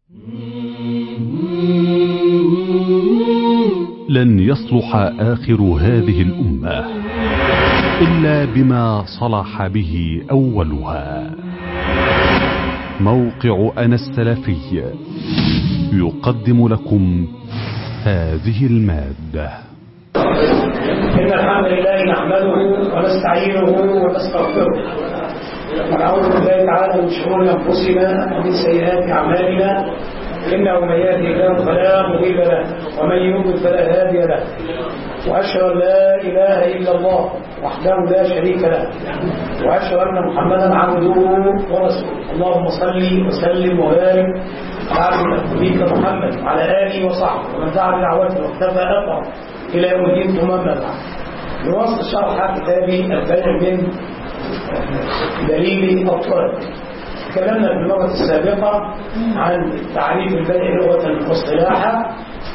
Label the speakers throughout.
Speaker 1: لن يصلح آخر هذه الأمة إلا بما صلح به أولها موقع أنا السلفي يقدم لكم هذه المادة
Speaker 2: إن الحمد لله نحمده ونستعينه ونستغفره ونعوذ بالله تعالى من شرور أنفسنا ومن سيئات أعمالنا إنه من يهدي الله فلا مضل له ومن يضلل فلا هادي له وأشهد أن لا إله إلا الله وحده لا شريك له وأشهد أن محمدا عبده ورسوله اللهم صل وسلم وبارك على نبيك محمد وعلى آله وصحبه ومن دعا بدعوته واختفى أثره إلى يوم الدين ثم أما بعد نواصل شرح كتاب البيع من دليل الطلب تكلمنا في المرة السابقة عن تعريف البيع لغة واصطلاحا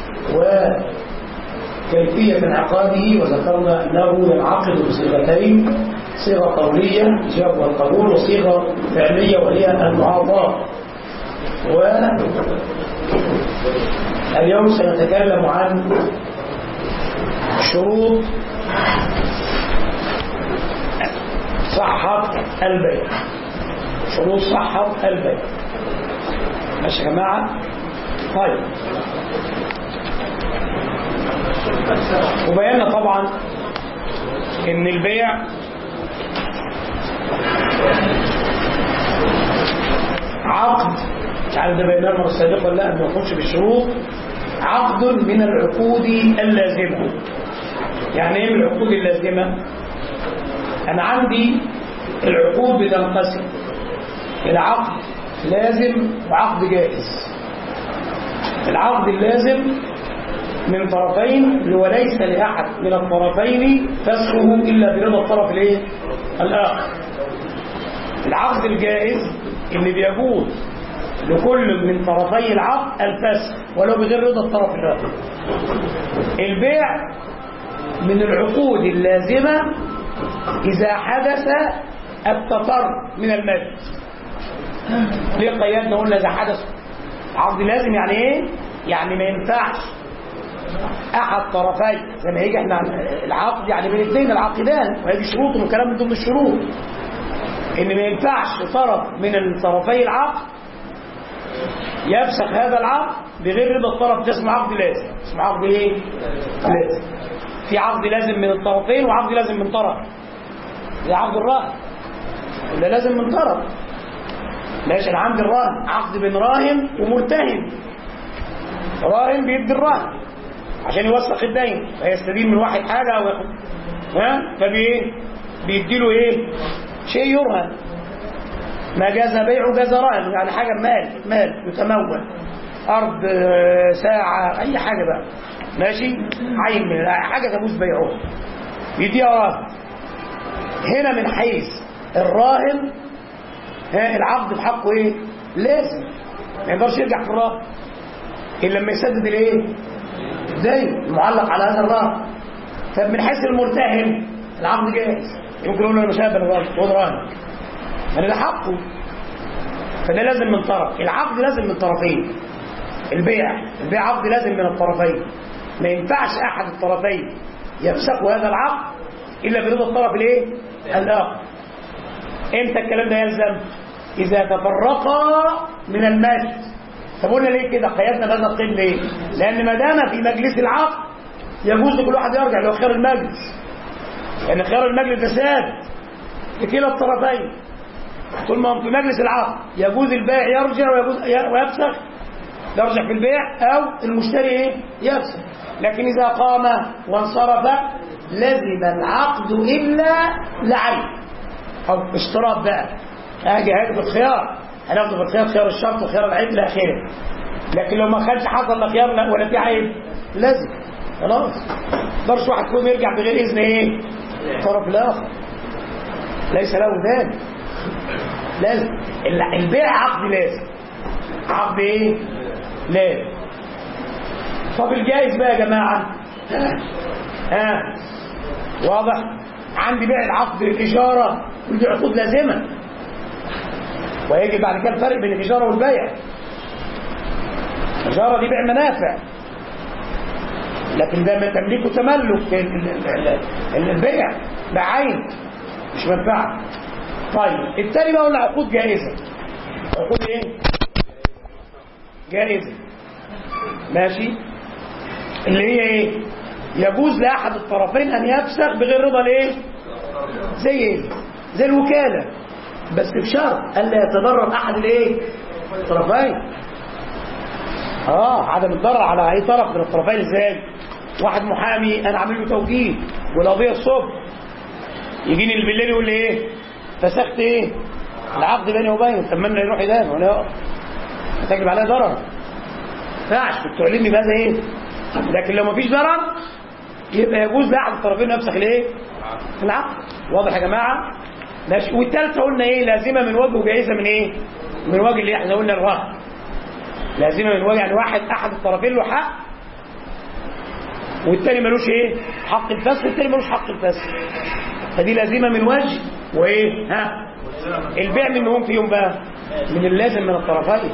Speaker 2: وكيفية انعقاده وذكرنا أنه ينعقد بصيغتين صيغة قولية الإجابة والقبول وصيغة فعلية وهي المعاطاة واليوم سنتكلم عن شروط صحة البيع شروط صحة البيع ماشي يا جماعة طيب وبينا طبعا ان البيع عقد يعني ده بيننا المره السابقه ولا لا ما نخش بالشروط عقد من العقود اللازمه يعني ايه من العقود اللازمه انا عندي العقود بتنقسم الى عقد لازم وعقد جائز العقد اللازم من طرفين اللي هو ليس لاحد من الطرفين فسخه الا برضا الطرف الايه الاخر العقد الجائز اللي بيجوز لكل من طرفي العقد الفسخ ولو بغير رضا الطرف الاخر البيع من العقود اللازمه اذا حدث التطر من المجلس ليه قيدنا قلنا اذا حدث عقد لازم يعني ايه يعني ما ينفعش احد طرفي زي ما هيجي احنا العقد يعني بين الاثنين العاقدان وهذه شروط وكلام من ضمن الشروط ان ما ينفعش طرف من طرفي العقد يفسخ هذا العقد بغير رضا الطرف ده اسمه عقد لازم اسمه عقد ايه لازم في عقد لازم من الطرفين وعقد لازم من طرف زي عقد الرهن ده لازم من طرف ماشي انا عندي الرهن عقد بين راهن ومرتهن راهن بيدي الرهن عشان يوثق الدين فيستدين من واحد حاجه او ها فبايه بيدي له ايه شيء يرهن ما جاز بيعه جاز رهن يعني حاجه مال مال يتمول ارض ساعه اي حاجه بقى ماشي عين من حاجه تجوز بيعها يديها رهن هنا من حيث الراهن ها العقد في حقه ايه لازم ما يقدرش يرجع في الراهن الا لما يسدد الايه الدين المعلق على هذا الراهن طب من حيث المرتهن العقد جاهز يمكن يقول له انا شاب الراهن خد راهن يعني ده حقه فده لازم من طرف العقد لازم من طرفين البيع البيع عقد لازم من الطرفين ما ينفعش احد الطرفين يفسخ هذا العقد الا برضا الطرف الايه الاخر امتى الكلام ده يلزم اذا تفرقا من المجلس طب قلنا ليه كده قيدنا بهذا القيد ليه لان ما دام في مجلس العقد يجوز لكل واحد يرجع لو خيار المجلس لان يعني خيار المجلس فساد لكلا الطرفين طول ما في مجلس العقد يجوز البائع يرجع ويجوز ويفسخ يرجع في البيع او المشتري ايه يفسخ لكن اذا قام وانصرف لزم العقد الا لعين او اشتراط بقى اجي هاخد الخيار هناخد في الخيار خيار الشرط وخيار العيب الى اخره لكن لو ما خدش حصل لا خيار لا ولا في عيب لازم خلاص مقدرش واحد فيهم يرجع بغير اذن ايه الطرف الاخر ليس له ذلك لازم البيع عقد لازم عقد ايه لازم طب الجائز بقى يا جماعه ها ها واضح عندي بيع العقد للإجارة ودي عقود لازمة ويجب بعد كده الفرق بين الإجارة والبيع الإجارة دي بيع منافع لكن ده تمليك وتملك ال- ال- ال- البيع بعين مش منفعة طيب التاني بقى قلنا عقود جائزة عقود ايه؟ جائزة ماشي اللي هي ايه؟ يجوز لأحد الطرفين أن يفسخ بغير رضا الايه؟ زي ايه؟ زي الوكالة بس بشرط ألا يتضرر أحد الايه؟ الطرفين اه عدم الضرر على اي طرف من الطرفين ازاي؟ واحد محامي انا عامل له توكيل والقضيه الصبح يجيني بالليل يقول لي ايه؟ فسخت ايه؟ العقد بيني وبينه اتمنى يروح يدان ولا يقف هتجلب عليا ضرر ما ينفعش كنت تعلمني بهذا ايه؟ لكن لو مفيش ضرر يبقى يجوز لاحد الطرفين يفسخ الايه؟ العقد واضح يا جماعه؟ ماشي والثالثه قلنا ايه؟ لازمه من وجه وجائزه من ايه؟ من وجه اللي احنا قلنا الرهن لازمه من وجه يعني واحد احد الطرفين له حق والتاني ملوش ايه حق الفسخ والتاني ملوش حق الفسخ فدي لازمه من وجه وايه ها البيع من هم فيهم بقى من اللازم من الطرفين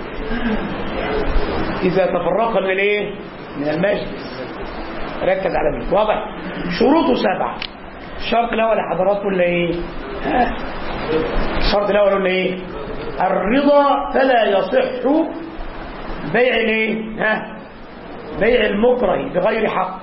Speaker 2: اذا تفرقا من الايه من المجلس ركز على دي واضح شروطه سبعه الشرط الاول يا حضرات قلنا ايه ها الشرط الاول قلنا ايه الرضا فلا يصح بيع الايه ها بيع المكره بغير حق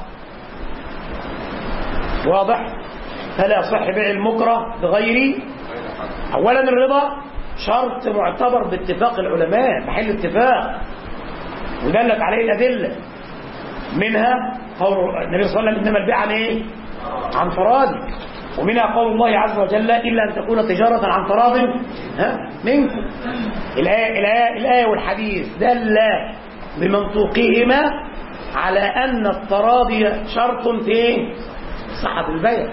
Speaker 2: واضح فلا يصح بيع المكره بغير اولا الرضا شرط معتبر باتفاق العلماء محل اتفاق ودلت عليه الادله منها قول النبي صلى الله عليه وسلم انما البيع عن ايه عن تراض ومنها قول الله عز وجل الا ان تكون تجاره عن تراض ها منكم الايه الايه الايه والحديث دل بمنطوقهما على ان التراضي شرط في ايه صحه البيع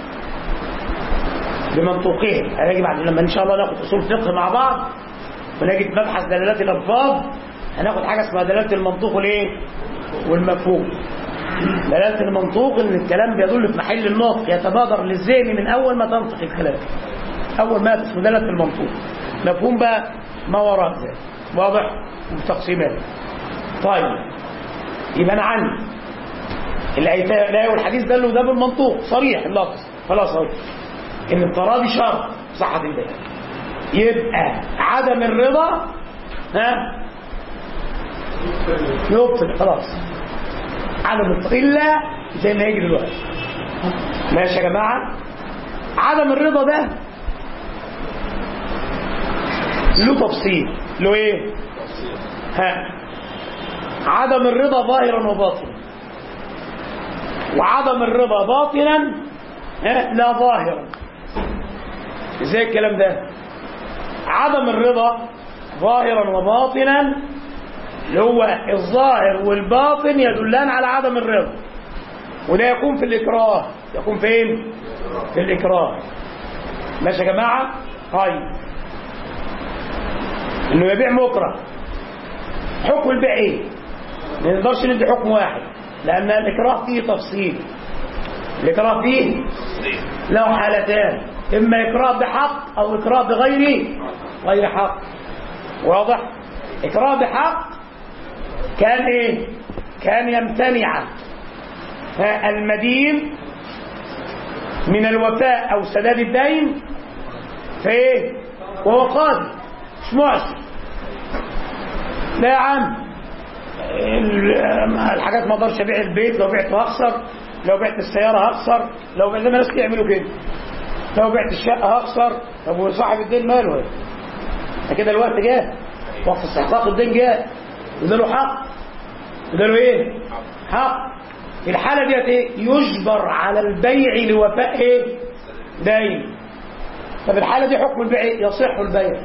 Speaker 2: بمنطوقه هنجي بعد لما ان شاء الله ناخد اصول فقه مع بعض ونجد مبحث دلالات الالفاظ هناخد حاجه اسمها دلاله المنطوق والايه والمفهوم دلاله المنطوق ان الكلام بيدل في محل النطق يتبادر للذهن من اول ما تنطق الكلام اول ما اسمه دلاله المنطوق مفهوم بقى ما وراء ذلك واضح وتقسيمات طيب يبقى انا عندي الايه الآية والحديث دلوا ده بالمنطوق صريح اللفظ خلاص اهو ان التراضي شرط صحة البيع يبقى عدم الرضا ها يبطل خلاص عدم الرضا الا زي ما يجي دلوقتي ماشي يا جماعه عدم الرضا ده له تفصيل له ايه ها عدم الرضا ظاهرا وباطنا وعدم الرضا باطنا ها لا ظاهرا ازاي الكلام ده عدم الرضا ظاهرا وباطنا اللي هو الظاهر والباطن يدلان على عدم الرضا وده يكون في الإكراه يكون فين في الإكراه ماشي يا جماعة طيب انه يبيع مكره حكم البيع ايه ما نقدرش ندي حكم واحد لان الاكراه فيه تفصيل الاكراه فيه له حالتان اما اكراه بحق او اكراه بغير غير حق واضح اكراه بحق كان ايه كان يمتنع المدين من الوفاء او سداد الدين فايه وهو قادر مش معسر لا يا عم الحاجات ما اقدرش ابيع البيت لو بعته هخسر لو بعت السياره هخسر لو بعت زي ما الناس بيعملوا كده لو بعت الشقه هخسر طب وصاحب الدين ماله ده كده الوقت جاء وقت استحقاق الدين جاء وده له حق وده له ايه حق في الحاله ديت ايه يجبر على البيع لوفاء ايه دين طب الحاله دي حكم البيع إيه؟ يصح البيع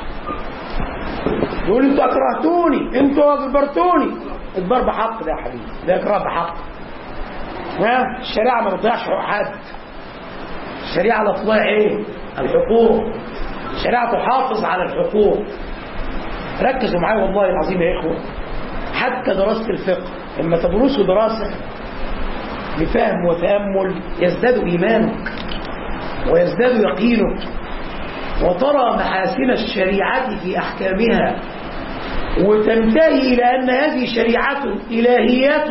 Speaker 2: يقول انتوا اكرهتوني انتوا اجبرتوني اجبار بحق ده يا حبيبي ده اكراه بحق ها الشريعه ما بتضيعش حقوق حد الشريعه لا تضيع ايه الحقوق الشريعه تحافظ على الحقوق ركزوا معايا والله العظيم يا اخوه حتى دراسه الفقه لما تدرسوا دراسه بفهم وتامل يزداد ايمانك ويزداد يقينك وترى محاسن الشريعة في أحكامها وتنتهي إلى أن هذه شريعة إلهية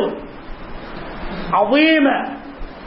Speaker 2: عظيمة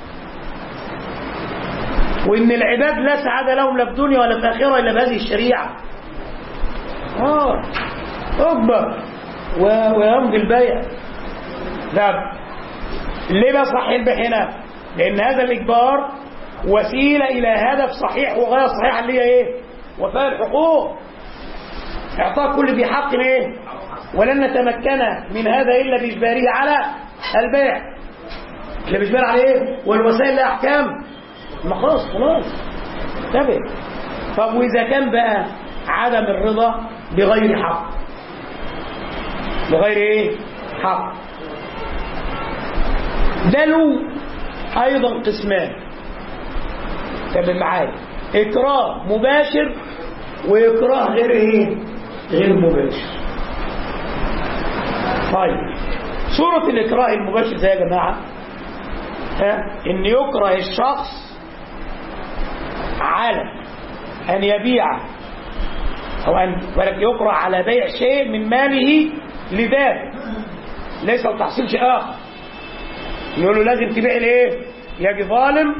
Speaker 2: وإن العباد لا سعادة لهم لا في دنيا ولا في آخرة إلا بهذه الشريعة آه أكبر ويمضي البيع لا ليه بقى صحيح البيع هنا؟ لأن هذا الإجبار وسيلة إلى هدف صحيح وغاية صحيحة اللي هي إيه؟ وفاء الحقوق إعطاء كل ذي حق إيه؟ ولن نتمكن من هذا إلا بإجباره على البيع اللي بيجبر على إيه؟ والوسائل لها أحكام ما خلاص خلاص انتبه طب وإذا كان بقى عدم الرضا بغير حق بغير إيه؟ حق ده له أيضا قسمان تابع معايا إكراه مباشر وإكراه غير إيه؟ غير مباشر طيب صورة الإكراه المباشر زي يا جماعة ها إن يكره الشخص على أن يبيع أو أن ولك يكره على بيع شيء من ماله لذات ليس لتحصيل شيء آخر يقول له لازم تبيع الايه يجي ظالم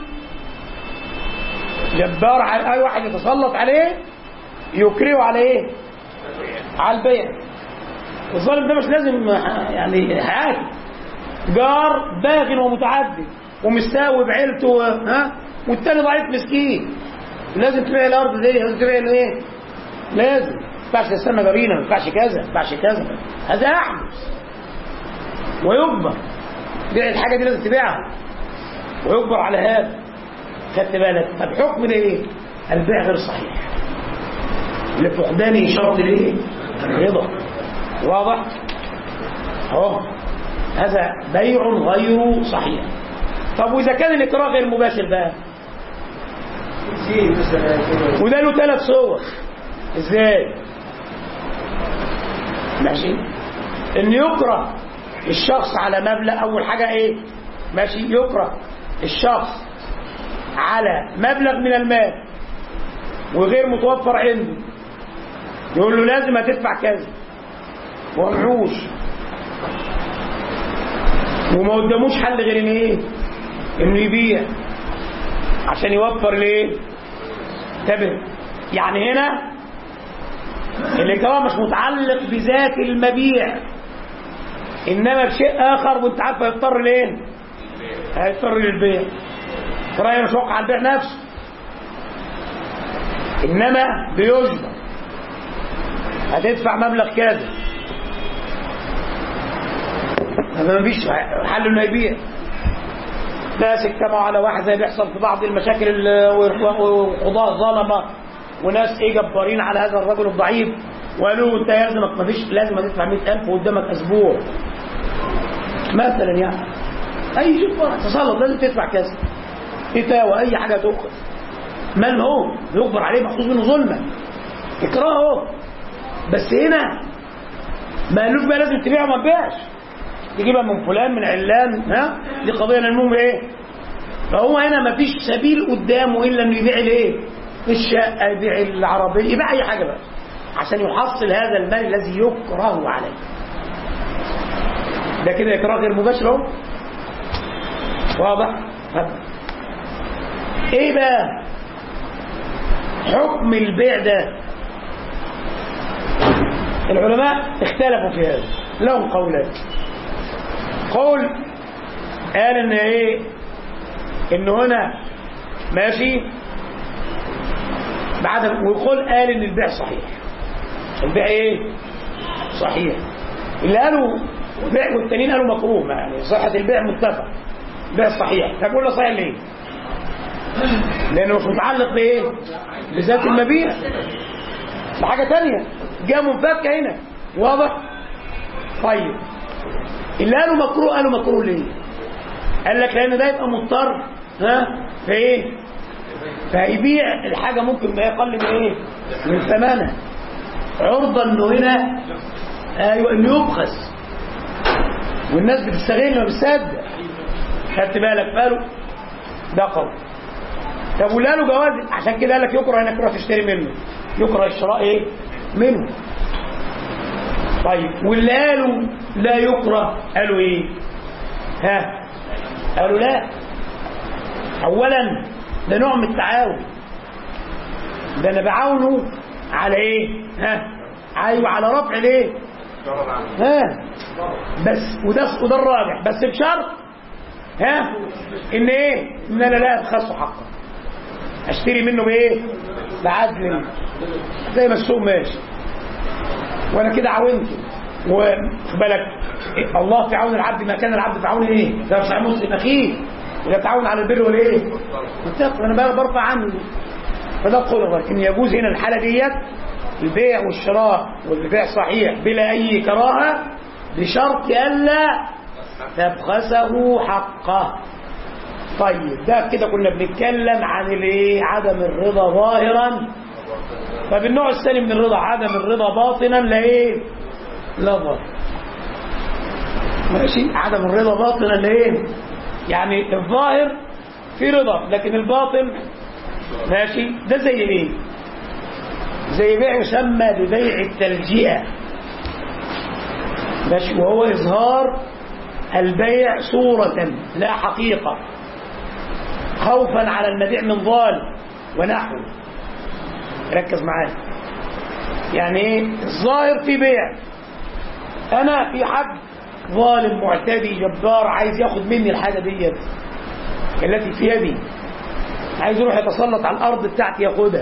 Speaker 2: جبار على اي واحد يتسلط عليه يكرهه على ايه على البيع الظالم ده مش لازم يعني حاكم جار باغ ومتعدي ومستاوي بعيلته ها والتاني ضعيف مسكين لازم تبيع الارض دي لازم تبيع الايه لازم ما ينفعش تستنى جرينا ما ينفعش كذا ما ينفعش كذا هذا يحدث ويجبر بيع الحاجة دي لازم تبيعها ويجبر على هذا خدت بالك طب حكم ده ايه البيع غير صحيح لفقدان شرط الايه الرضا واضح اهو هذا بيع غير صحيح طب واذا كان الاكراه غير مباشر بقى وده له ثلاث صور ازاي ماشي ان يكره الشخص على مبلغ اول حاجه ايه ماشي يكره الشخص على مبلغ من المال وغير متوفر عنده يقول له لازم هتدفع كذا ومعوش وما قداموش حل غير ان ايه انه يبيع عشان يوفر ليه انتبه يعني هنا الاكراه مش متعلق بذات المبيع انما بشيء اخر وانت عارف هيضطر ليه هيضطر للبيع كرايه مش واقع على البيع نفسه انما بيجبر هتدفع مبلغ كذا ما فيش حل انه يبيع ناس اجتمعوا على واحد زي بيحصل في بعض المشاكل وقضاة ظلمه وناس ايه جبارين على هذا الرجل الضعيف وقالوا له انت يلزمك ما فيش لازم هتدفع 100000 وقدامك اسبوع مثلا يعني اي جبار تسلط لازم تدفع كذا فتاوى اي حاجه تؤخذ مال هو يجبر عليه مأخوذ منه ظلما اكراهه بس هنا ما قالوش بقى لازم تبيع وما تبيعش تجيبها من فلان من علان ها دي قضيه المهم ايه فهو هنا ما فيش سبيل قدامه الا انه يبيع الايه الشقه يبيع العربيه يبيع اي حاجه بقى عشان يحصل هذا المال الذي يكره عليه ده كده اكراه غير مباشر اهو واضح ايه بقى حكم البيع ده العلماء اختلفوا في هذا لهم قولان قول قال ان ايه ان هنا ماشي بعد وقول قال ان البيع صحيح البيع ايه صحيح اللي قالوا البيع والتانيين قالوا مكروه يعني صحة البيع متفق البيع صحيح طب قلنا صحيح ليه لانه مش متعلق بايه بذات المبيع بحاجة تانية جاء منفكة هنا واضح طيب اللي قالوا مكروه قالوا مكروه ليه قال لك لان ده يبقى مضطر ها في ايه فيبيع الحاجة ممكن ما يقل من ايه من ثمنها عرضة انه هنا ايوه انه يبخس والناس بتستغل ما بتصدق خدت بالك قالوا ده قول طب ولا له جواز عشان كده قال لك يكره انك تروح تشتري منه يكره الشراء ايه منه طيب واللي قالوا لا يكره قالوا ايه ها قالوا لا اولا ده نوع من التعاون ده انا بعاونه على ايه ها ايوه على رفع الايه ها بس وده وده الراجح بس بشرط ها ان ايه ان انا لا ابخسه حقا اشتري منه بايه بعدل زي ما السوق ماشي وانا كده عاونته وخد بالك إيه؟ الله في عون العبد ما كان العبد في عون ايه ده صحيح مسلم اخيه يتعاون على البر والايه والتقوى انا بقى برفع عنه فده قول ان يجوز هنا الحاله ديت البيع والشراء والبيع صحيح بلا اي كراهه بشرط الا تبخسه حقه طيب ده كده كنا بنتكلم عن الايه عدم الرضا ظاهرا طب النوع الثاني من الرضا عدم الرضا باطنا لا ايه لا ظاهر ماشي عدم الرضا باطنا لا ايه يعني الظاهر في رضا لكن الباطن ماشي ده زي ايه زي بيع يسمى ببيع التلجئه ماشي وهو اظهار البيع صورة لا حقيقة خوفا على المبيع من ضال ونحوه ركز معايا يعني ايه الظاهر في بيع انا في حد ظالم معتدي جبار عايز ياخد مني الحاجة ديت التي في يدي عايز يروح يتسلط على الارض بتاعتي ياخدها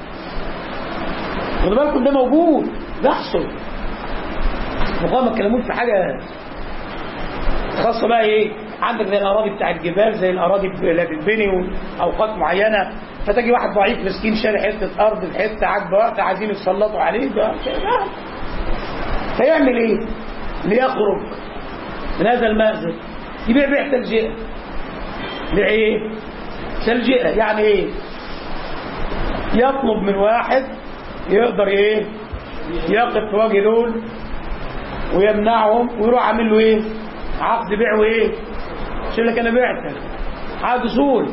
Speaker 2: خدوا بالكم ده موجود بيحصل وقام ما اتكلموش في حاجه خاصه بقى ايه عندك زي الاراضي بتاع الجبال زي الاراضي اللي بتتبني اوقات معينه فتجي واحد ضعيف مسكين شاري حته ارض في حته عاجبه وقت عايزين يتسلطوا عليه ده فيعمل ايه؟ ليخرج من هذا المأزق يبيع بيع تلجئه بيع ايه؟ تلجئه يعني ايه؟ يطلب من واحد يقدر ايه؟ يقف في وجه دول ويمنعهم ويروح عامل له ايه؟ عقد بيع وايه؟ عشان لك انا بعتك عقد اصول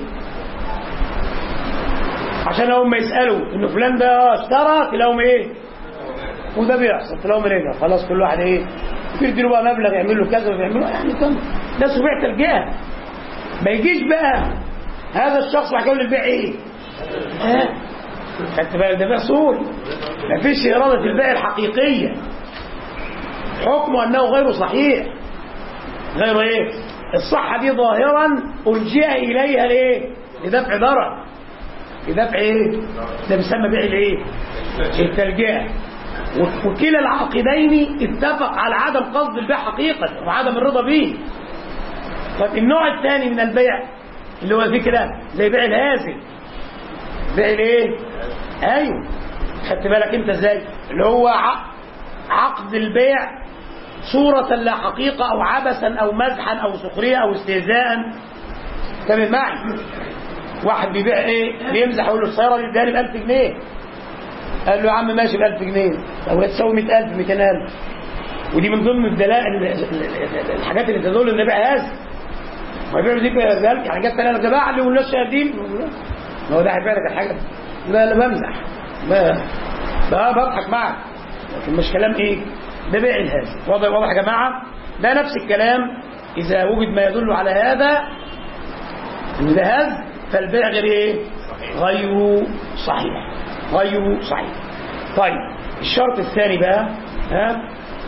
Speaker 2: عشان هم يسالوا ان فلان ده اشترى تلاقيهم ايه؟ وده بيحصل تلاقيهم رجع خلاص كل واحد ايه؟ يديله بقى مبلغ يعمل له كذا ويعمل يعني كم ده سبيع تلجئه ما يجيش بقى هذا الشخص بعد يقول البيع ايه؟ ها؟ خدت بالك ده بيع اصول ما فيش اراده البيع الحقيقيه حكمه انه غير صحيح غير ايه الصحة دي ظاهرا ألجئ إليها ليه لدفع ضرر لدفع ايه ده بيسمى بيع الايه التلجئة وكلا العاقدين اتفق على عدم قصد البيع حقيقة وعدم الرضا به طب النوع الثاني من البيع اللي هو فيه كده زي بيع الهازل بيع الايه ايوه خدت بالك انت ازاي اللي هو عقد البيع صورة لا حقيقة أو عبثا أو مزحا أو سخرية أو استهزاء تمام معي واحد بيبيع ايه بيمزح يقول له السيارة دي اداني ب 1000 جنيه قال له يا عم ماشي ب 1000 جنيه طب هي تساوي 100000 200000 ودي من ضمن الدلائل الحاجات اللي تدل ان بيع هذا ما يبيعوا دي بذلك يعني جت انا جماعه اللي والناس شاهدين ما هو ده هيبيع لك الحاجه لا لا بمزح ما بقى بضحك معك لكن مش كلام ايه ده بيع الهاز واضح واضح يا جماعه ده نفس الكلام اذا وجد ما يدل على هذا ان ده هاز فالبيع غير ايه غير صحيح غير صحيح طيب الشرط الثاني بقى ها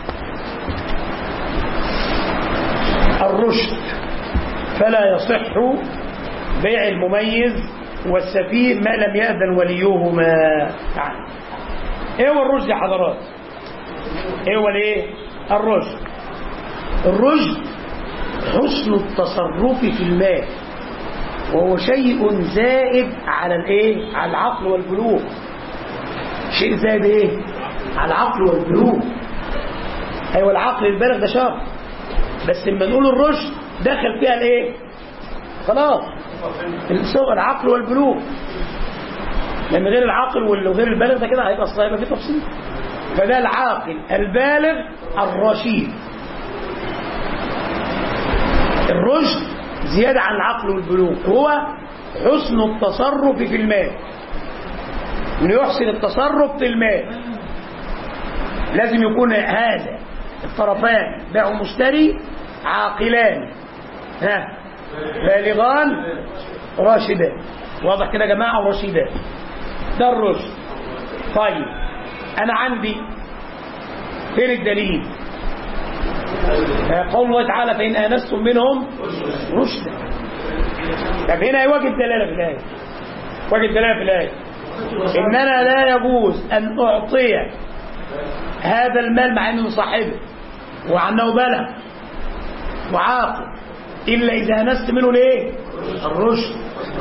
Speaker 2: الرشد فلا يصح بيع المميز والسفيه ما لم يأذن وليهما تعال ايه هو الرشد يا حضرات ايه هو الايه الرشد الرشد حسن التصرف في المال وهو شيء زائد على الايه على العقل والبلوغ شيء زائد ايه على العقل والبلوغ ايوه العقل البالغ ده شرط بس لما نقول الرشد دخل فيها الايه خلاص الصغر العقل والبلوغ لان غير العاقل وغير البالغ ده كده هيبقى هيبقى في تفصيل فده العاقل البالغ الرشيد الرشد زيادة عن العقل والبلوغ هو حسن التصرف في المال انه يحسن التصرف في المال لازم يكون هذا الطرفان بيع ومشتري عاقلان ها بالغان راشدان واضح كده يا جماعه ورشيدان ده الرشد طيب انا عندي فين الدليل قول الله تعالى فإن آنستم منهم رشدا طب هنا يواجد دلالة في الآية واجد دلالة في الآية إننا لا يجوز أن أعطي هذا المال مع أنه صاحبه وعنه بلغ وعاقل إلا إذا أنست منه ليه الرشد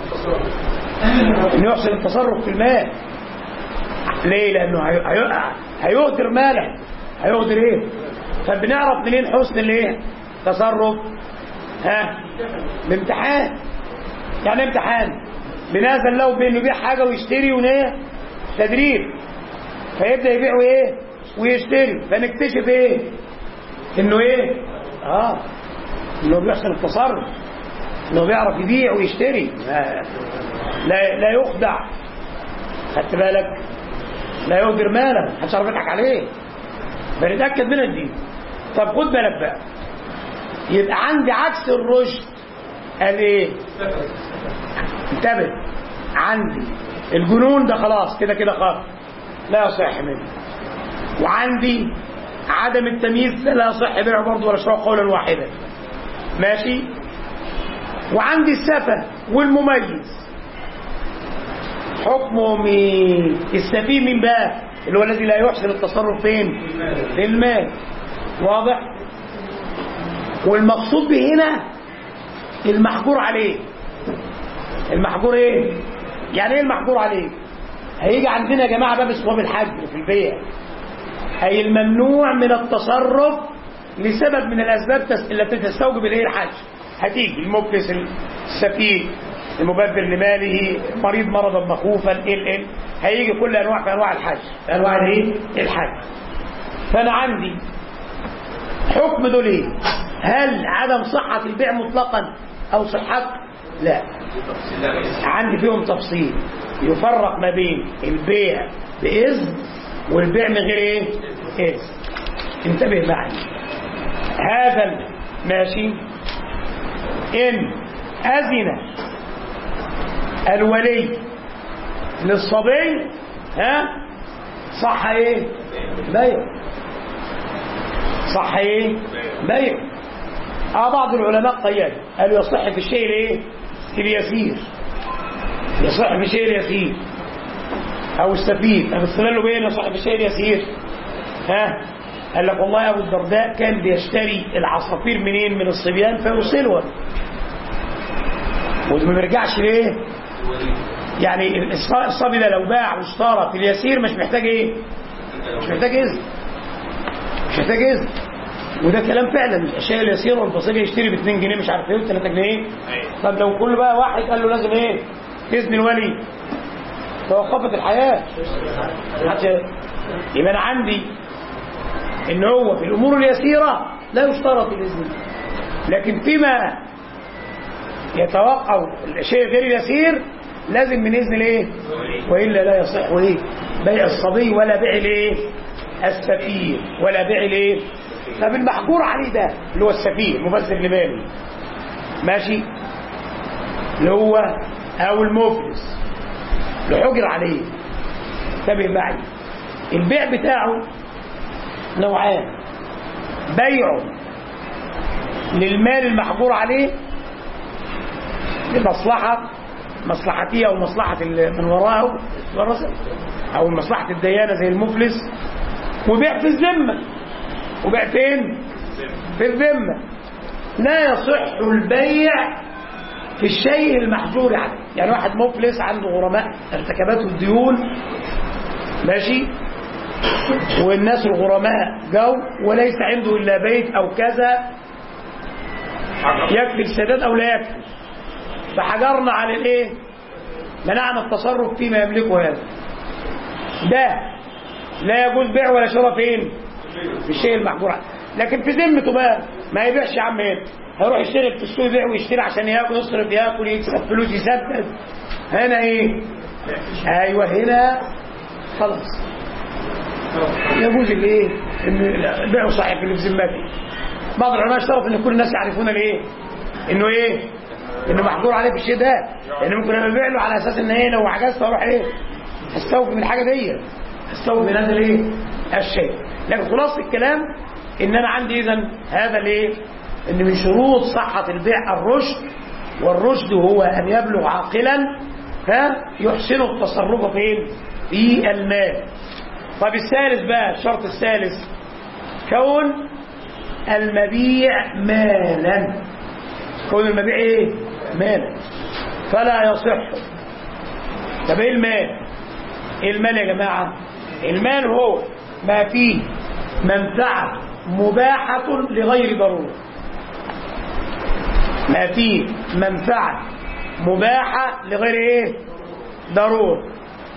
Speaker 2: أنه يحسن التصرف في المال ليه لأنه هيؤثر ماله هيؤثر إيه فبنعرف منين حسن الايه تصرف ها بامتحان يعني امتحان بنازل له بانه يبيع حاجه ويشتري ونيه تدريب فيبدا يبيع وايه ويشتري فنكتشف ايه انه ايه اه انه بيحسن التصرف انه بيعرف يبيع ويشتري لا لا يخدع خدت بالك لا يهدر ماله محدش عارف يضحك عليه بنتاكد من الدين طب خد بالك بقى يبقى عندي عكس الرشد قال ايه انتبه عندي الجنون ده خلاص كده كده خلاص لا يصح منه وعندي عدم التمييز لا يصح بيعه برضه ولا شراء قولا واحدا ماشي وعندي السفه والمميز حكمه مين السفيه مين بقى اللي هو الذي لا يحسن التصرف فين في المال واضح والمقصود به هنا المحجور عليه المحجور ايه يعني ايه المحجور عليه هيجي عندنا يا جماعه باب اسمه باب الحجر في البيع اي الممنوع من التصرف لسبب من الاسباب التي تستوجب الايه الحج هتيجي المفلس السفيه المبذر لماله مريض مرضا مخوفا ال ال هيجي كل انواع في انواع الحج انواع الايه الحج فانا عندي حكم دول ايه هل عدم صحة البيع مطلقا او صحة لا عندي فيهم تفصيل يفرق ما بين البيع بإذن والبيع من غير ايه إذن انتبه معي هذا ماشي ان اذن الولي للصبي ها صح ايه بيع صح ايه بيع اه بعض العلماء قياد قالوا يصح في الشيء الايه اليسير يصح في الشيء اليسير او السفير طب استدلوا بايه يصح في الشيء اليسير ها قال لك والله ابو الدرداء كان بيشتري العصافير منين من الصبيان فيرسلها وما بيرجعش ليه يعني الصبي ده لو باع واشترى في اليسير مش محتاج ايه مش محتاج اذن مش محتاج اذن وده كلام فعلا الاشياء اليسيره والبسيطه يشتري ب 2 جنيه مش عارف ايه 3 جنيه طب لو كل بقى واحد قال له لازم ايه اذن الولي توقفت الحياه يبقى انا عندي ان هو في الامور اليسيره لا يشترط الاذن لكن فيما يتوقع الشيء غير اليسير لازم من اذن الايه والا لا يصح ايه بيع الصبي ولا بيع الايه السفير ولا بيع الايه طب المحجور عليه ده اللي هو السفير مبذر لماله ماشي اللي هو او المفلس اللي حجر عليه انتبه معي البيع بتاعه نوعان بيعه للمال المحجور عليه لمصلحة مصلحتية أو مصلحة من وراءه أو مصلحة الديانة زي المفلس وبيع في الذمة وبيع فين؟ في الذمة لا يصح البيع في الشيء المحجور عليه يعني واحد مفلس عنده غرماء ارتكبته الديون ماشي والناس الغرماء جو وليس عنده إلا بيت أو كذا يكفي السداد أو لا يكفي فحجرنا على الايه منعنا التصرف فيما يملكه هذا ده لا يجوز بيع ولا شراء فين في الشيء المحجور عليه لكن في ذمته بقى ما يبيعش يا عم هنا هيروح يشتري في السوق يبيع ويشتري عشان ياكل يصرف ياكل يكسب فلوس يسدد هنا ايه ايوه هنا خلاص يجوز الايه ان البيع صحيح اللي في ذمته بعض العلماء اشترط ان كل الناس يعرفون الايه انه ايه انه محظور عليه في الشيء ده لان ممكن انا ابيع له على اساس ان ايه لو عجزت اروح ايه استوفي من الحاجه دي استوفي من هذا الايه الشيء لكن خلاصه الكلام ان انا عندي اذا هذا الايه ان من شروط صحه البيع الرشد والرشد هو ان يبلغ عاقلا ها يحسن التصرف فين في المال طب الثالث بقى الشرط الثالث كون المبيع مالا كون المبيع ايه مالا فلا يصح طب ايه المال ايه المال يا جماعه المال هو ما فيه منفعه مباحه لغير ضروره ما فيه منفعه مباحه لغير ايه ضروره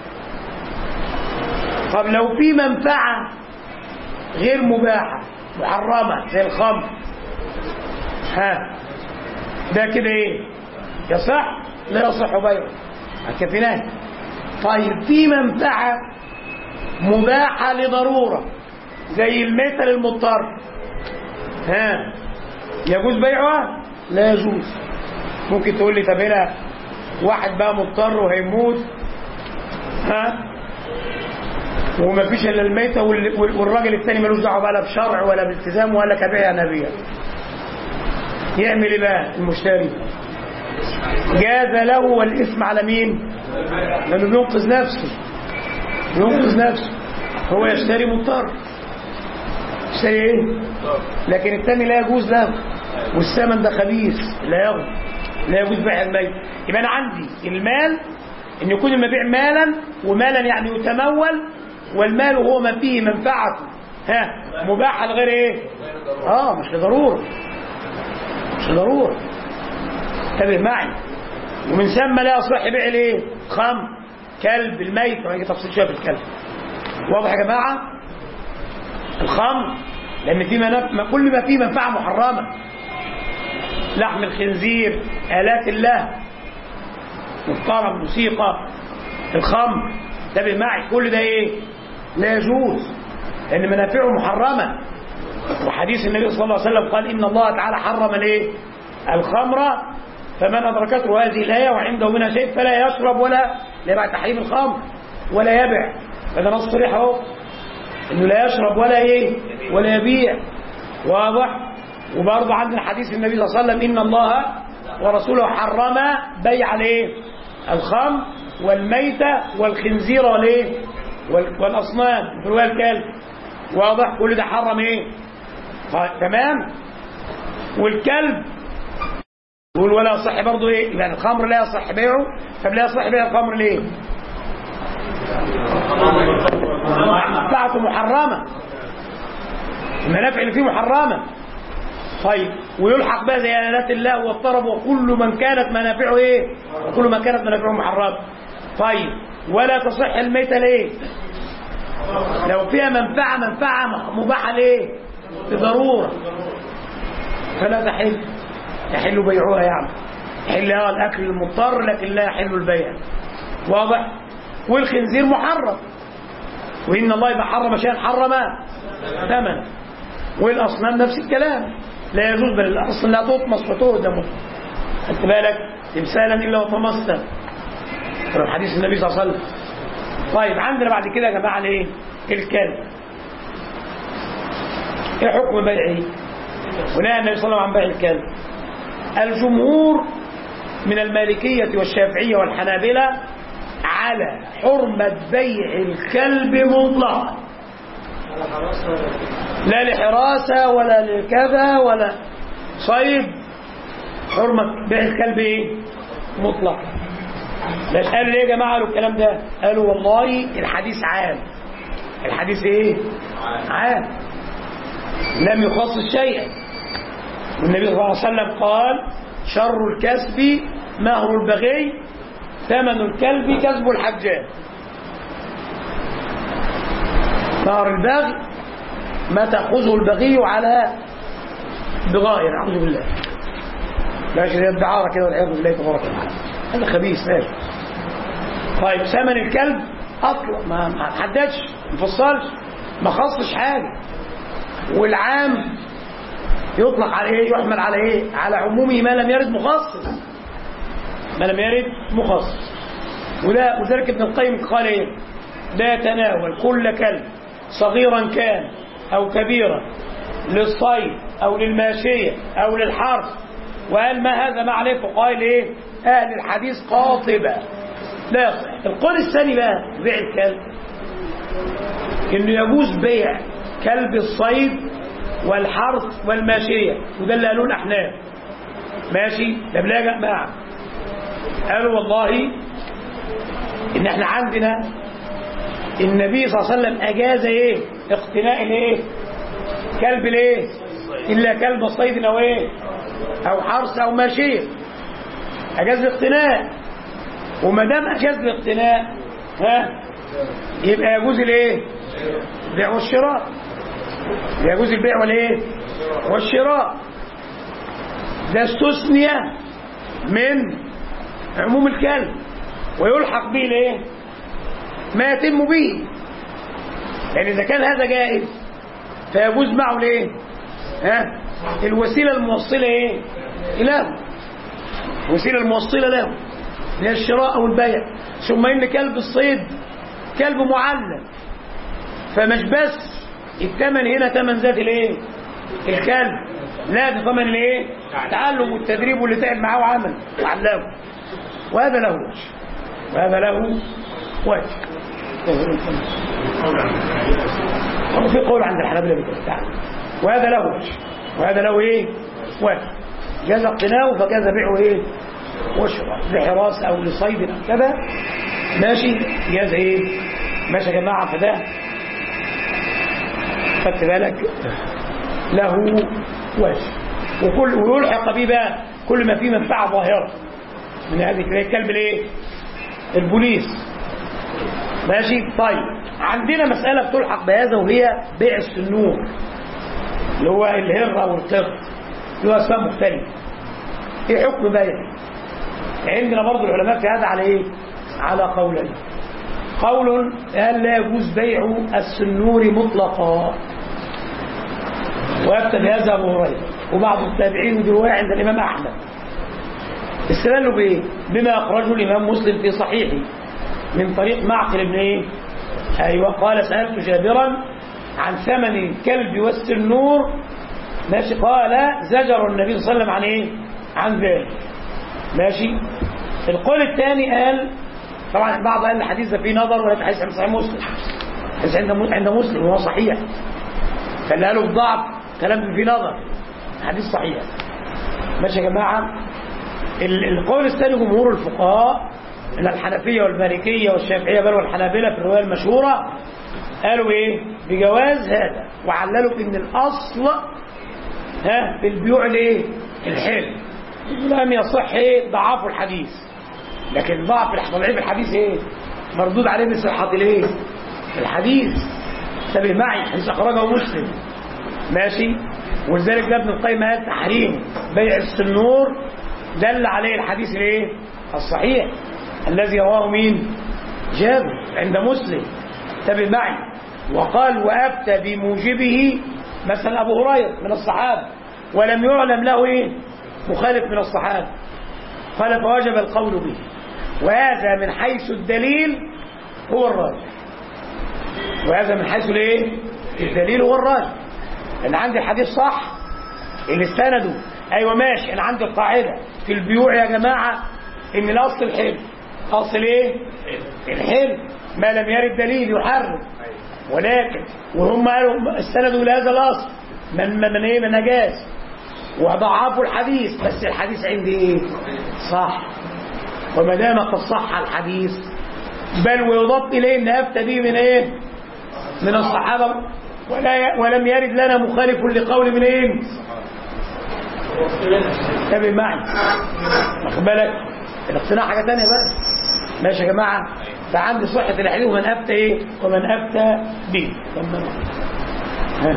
Speaker 2: طب لو في منفعه غير مباحه محرمه زي الخمر ها ده كده ايه يصح لا يصح بيعه كفيناه طيب في منفعه مباحه لضروره زي المثل المضطر ها يجوز بيعها لا يجوز ممكن تقول لي طب هنا واحد بقى مضطر وهيموت ها وما فيش الا الميته والراجل الثاني ملوش دعوه بقى لا بشرع ولا بالتزام ولا كبيع نبيه يعمل ايه بقى المشتري جاز له والاثم على مين لانه بينقذ نفسه بينقذ نفسه هو يشتري مضطر يشتري ايه لكن الثاني لا يجوز له والثمن ده خبيث لا يغض لا يجوز بيع الميت يبقى انا عندي المال ان يكون المبيع مالا ومالا يعني يتمول والمال هو ما فيه منفعه ها مباحه لغير ايه اه مش لضروره مش ضرورة انتبه معي ومن ثم لا يصح بيع الايه خمر كلب الميت وهيجي تفصيل شويه في الكلب واضح يا جماعه الخمر لان في منف... كل ما فيه منفعه محرمه لحم الخنزير الات الله مضطرب موسيقى الخمر انتبه معي كل ده ايه لا يجوز لان منافعه محرمه وحديث النبي صلى الله عليه وسلم قال إن الله تعالى حرم الايه الخمر فمن أدركته هذه الآية وعنده منها شيء فلا يشرب ولا لا بعد تحريم الخمر ولا يبع هذا نص صريح اهو انه لا يشرب ولا ايه ولا يبيع واضح وبرضه عندنا حديث النبي صلى الله عليه وسلم ان الله ورسوله حرم بيع الايه الخمر والميتة والخنزير والايه والاصنام في روايه الكلب واضح كل ده حرم ايه طيب تمام والكلب يقول ولا يصح برضه ايه يعني الخمر لا يصح بيعه طب لا يصح بيع الخمر ليه منفعته محرمه المنافع اللي فيه محرمه طيب ويلحق بها زي آلات الله والطرب وكل من كانت منافعه ايه وكل من كانت منافعه محرمه طيب ولا تصح الميتة ليه لو فيها منفعة منفعة مباحة ليه بضرورة فلا تحل يحل بيعها يعني يحل الأكل المضطر لكن لا يحل البيع واضح والخنزير محرم وإن الله إذا حرم شيئا حرم ثمن والأصنام نفس الكلام لا يجوز بل الأصل لا تطمس وتهدم خدت بالك تمثالا إلا وطمست حديث النبي صلى الله عليه وسلم طيب عندنا بعد كده يا جماعه الايه الكلب ايه حكم بيعه ونهى النبي صلى الله عليه وسلم عن بيع الكلب الجمهور من المالكية والشافعية والحنابلة على حرمة بيع الكلب مطلقا لا لحراسة ولا لكذا ولا صيد حرمة بيع الكلب ايه مطلقا بس قالوا ليه يا جماعة قالوا الكلام ده قالوا والله الحديث عام الحديث ايه عام لم يخصص شيئا والنبي صلى الله عليه وسلم قال شر الكسب مهر البغي ثمن الكلب كسب الحجاج مهر البغي ما تأخذه البغي على بغاء نعوذ بالله ماشي زي الدعارة كده والعياذ بالله تبارك وتعالى هذا خبيث ماشي طيب ثمن الكلب اطلق ما ما حددش ما فصلش ما خصش حاجة والعام يطلق على ايه يحمل على ايه على عمومه ما لم يرد مخصص ما لم يرد مخصص وده وذلك ابن القيم قال ايه لا يتناول كل كلب صغيرا كان او كبيرا للصيد او للماشيه او للحرث وقال ما هذا ما عليه فقال ايه اهل الحديث قاطبه لا يصح القول الثاني بقى بيع الكلب انه يجوز بيع كلب الصيد والحرث والماشيه وده اللي قالوه الاحناف ماشي ده بلا يا جماعه قالوا والله ان احنا عندنا النبي صلى الله عليه وسلم اجاز ايه اقتناء الايه كلب الايه الا كلب صيد او ايه او حرث او ماشيه اجاز الاقتناء وما دام اجاز الاقتناء ها يبقى يجوز الايه البيع والشراء يجوز البيع والايه والشراء ده استثني من عموم الكلب ويلحق به الايه ما يتم به يعني اذا كان هذا جائز فيجوز معه الايه ها الوسيله الموصله ايه له الوسيله الموصله له هي الشراء او البيع ثم ان كلب الصيد كلب معلم فمش بس الثمن هنا ثمن ذات الايه الكلب لا ده ثمن الايه التعلم والتدريب واللي تعب معاه وعمل وعلمه وهذا له وجه وهذا له وجه هو في قول عند الحنابلة بكده وهذا له وجه وهذا له ايه وجه جاز اقتناؤه فجاز بيعه ايه وشراء لحراسة او لصيد او كذا ماشي جاز ايه ماشي يا جماعة فده خدت بالك له وجه وكل ويلحق به بقى كل ما فيه منفعة ظاهرة من هذه الكلب الايه البوليس ماشي طيب عندنا مسألة بتلحق بهذا وهي بيع السنور اللي هو الهرة والقرد اللي هو أسباب مختلفة ايه حكم بيع عندنا برضو العلماء في هذا على ايه على قولين قول قال لا يجوز بيع السنور مطلقا ويبتدي بهذا ابو هريره وبعض التابعين ودي روايه عند الامام احمد استدلوا بايه بما اخرجه الامام مسلم في صحيحه من طريق معقل بن ايه ايوه قال سالت جابرا عن ثمن الكلب والسنور ماشي قال زجر النبي صلى الله عليه وسلم عن ايه عن ذلك ماشي القول الثاني قال طبعا البعض قال الحديث ده فيه نظر ولكن حديث عند صحيح مسلم حديث عند عند مسلم وهو صحيح فاللي قالوا بضعف كلام فيه نظر حديث صحيح ماشي يا جماعه القول الثاني جمهور الفقهاء من الحنفية والمالكية والشافعية بل والحنابلة في الرواية المشهورة قالوا ايه بجواز هذا وعللوا ان الاصل ها في البيوع الايه الحل لم يصح ايه ضعاف الحديث لكن ضعف ضعيف الحديث ايه مردود عليه بصحة الايه الحديث انتبه معي حديث اخرجه مسلم ماشي ولذلك ده ابن القيم قال تحريم بيع السنور دل عليه الحديث الايه الصحيح الذي رواه مين جابر عند مسلم انتبه معي وقال وافتى بموجبه مثلا ابو هريره من الصحابه ولم يعلم له ايه مخالف من الصحابه قال فوجب القول به وهذا من حيث الدليل هو الراجح وهذا من حيث الايه الدليل هو الراجح انا عندي الحديث صح اللي استندوا ايوه ماشي انا عندي القاعده في البيوع يا جماعه ان الاصل الحل اصل ايه الحل ما لم يرد دليل يحرم ولكن وهم قالوا استندوا لهذا الاصل من من ايه من نجاز وضعفوا الحديث بس الحديث عندي ايه صح وما دام قد صح الحديث بل ويضاف اليه ان افتى به من ايه من الصحابه ولا ولم يرد لنا مخالف لقول من ايه تابع معي واخد بالك الاقتناع حاجه ثانيه بقى ماشي يا جماعه فعندي صحه الحديث ومن افتى ايه ومن افتى به ها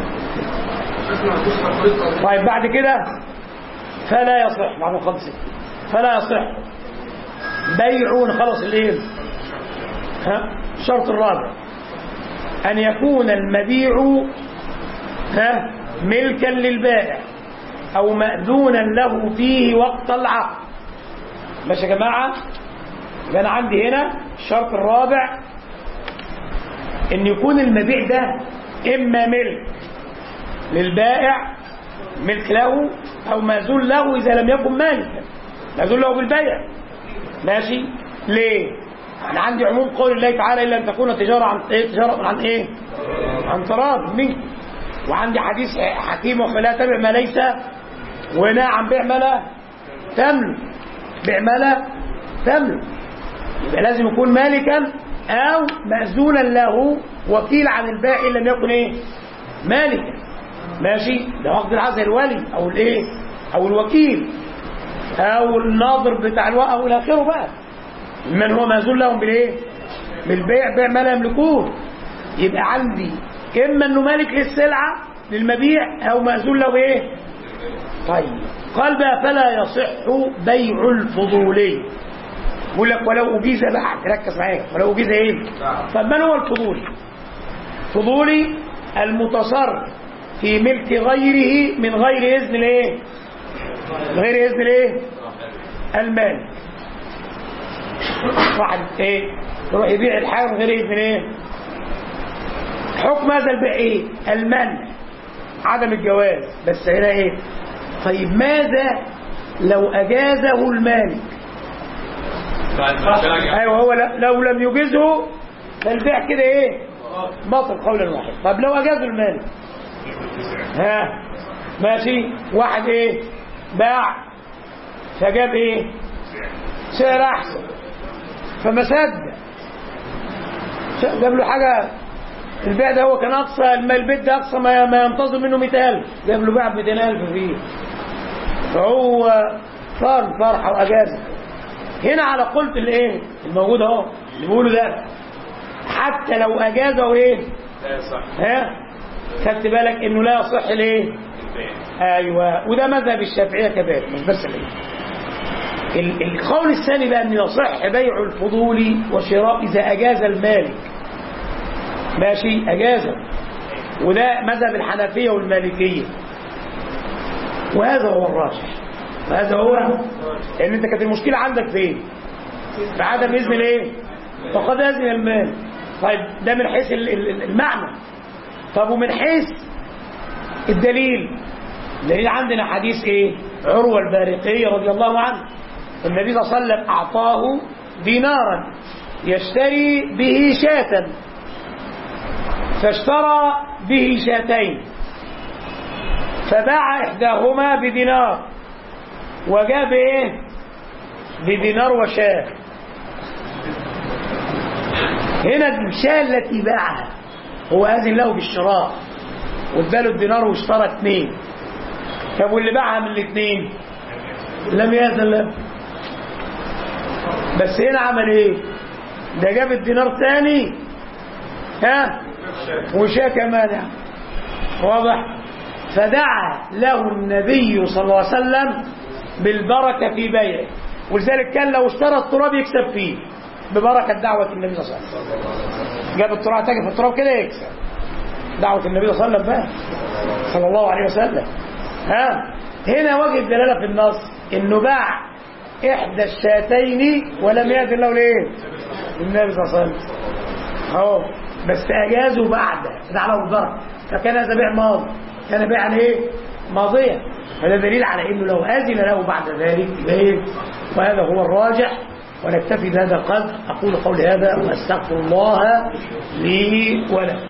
Speaker 2: طيب بعد كده فلا يصح بعد خلص فلا يصح بيع خلص الايه ها الشرط الرابع أن يكون المبيع ها ملكا للبائع أو مأذونا له فيه وقت العقد ماشي يا جماعة يبقى أنا عندي هنا الشرط الرابع أن يكون المبيع ده إما ملك للبائع ملك له أو مأذون له إذا لم يكن مالكا مأذون له بالبيع ماشي ليه؟ أنا عندي عموم قول الله تعالى إلا أن تكون تجارة عن إيه؟ تجارة عن إيه؟ عن تراض منك وعندي حديث حكيم ولا تبع ما ليس ونهى عن بيع ما لا تملك بيع ما لا تملك يبقى لازم يكون مالكا أو مأذونا له وكيل عن البائع إن لم يكن إيه؟ مالكا ماشي ده واخد العزل الولي أو الإيه؟ أو الوكيل أو الناظر بتاع الوقت أو إلى آخره بقى من هو مأذون لهم بالإيه؟ بالبيع بيع ما لا يملكون يبقى عندي إما أنه مالك للسلعة للمبيع أو مأذون له بإيه؟ طيب قال بقى فلا يصح بيع الفضولي بقول لك ولو أجيز بقى ركز معايا ولو أجيز إيه؟ طب من هو الفضولي؟ فضولي المتصرف في ملك غيره من غير إذن الإيه؟ غير إذن الإيه؟ المال واحد إيه؟ يروح يبيع الحاجة من غير إذن الإيه؟ حكم هذا البيع إيه؟ المنع عدم الجواز بس هنا إيه؟ طيب ماذا لو أجازه المالك أيوه هو لو لم يجزه فالبيع كده إيه باطل قولا واحد طب لو أجازه المالك ها ماشي واحد إيه باع فجاب إيه سعر أحسن فما صدق جاب له حاجة البيع ده هو كان أقصى البيت ده أقصى ما ما ينتظر منه 100000 جاب له بيع ب 200000 فيه فهو صار فرحة وأجازة هنا على قلت الايه الموجود اهو اللي بيقوله ده حتى لو أجازه ايه
Speaker 3: لا يصح
Speaker 2: ها خدت بالك انه لا يصح الايه ايوه وده مذهب الشافعيه كذلك مش بس الايه ال- القول الثاني بقى ان يصح بيع الفضول وشراء اذا اجاز المالك ماشي اجازه وده مذهب الحنفيه والمالكيه وهذا هو الراجح وهذا هو ان انت كانت المشكله عندك فين في عدم اذن الايه فقد اذن المال طيب ده من حيث ال- ال- المعنى طب ومن حيث الدليل الدليل عندنا حديث ايه عروة البارقي رضي الله عنه النبي صلى الله عليه وسلم اعطاه دينارا يشتري به شاة فاشترى به شاتين فباع احداهما بدينار وجاب ايه بدينار وشاه هنا الشاه التي باعها هو اذن له بالشراء واداله الدينار واشترى اثنين طب واللي باعها من الاثنين لم يأذن له بس هنا عمل ايه ده جاب الدينار تاني ها وشاه كمان يعني. واضح فدعا له النبي صلى الله عليه وسلم بالبركة في بيعه ولذلك كان لو اشترى التراب يكسب فيه ببركة دعوة النبي صلى الله عليه وسلم جاب التراب تاجي في التراب كده يكسب دعوة النبي صلى الله عليه وسلم بقى صلى الله عليه وسلم ها هنا وجه الدلالة في النص انه باع احدى الشاتين ولم يأذن له ليه النبي صلى الله عليه وسلم اهو بس اجازوا بعد دعا له البركة فكان هذا بيع ماضي كان بيعا ايه ماضيا هذا دليل على انه لو اذن له بعد ذلك يبقى ايه وهذا هو الراجح ونكتفي بهذا القدر اقول قولي هذا واستغفر الله لي ولكم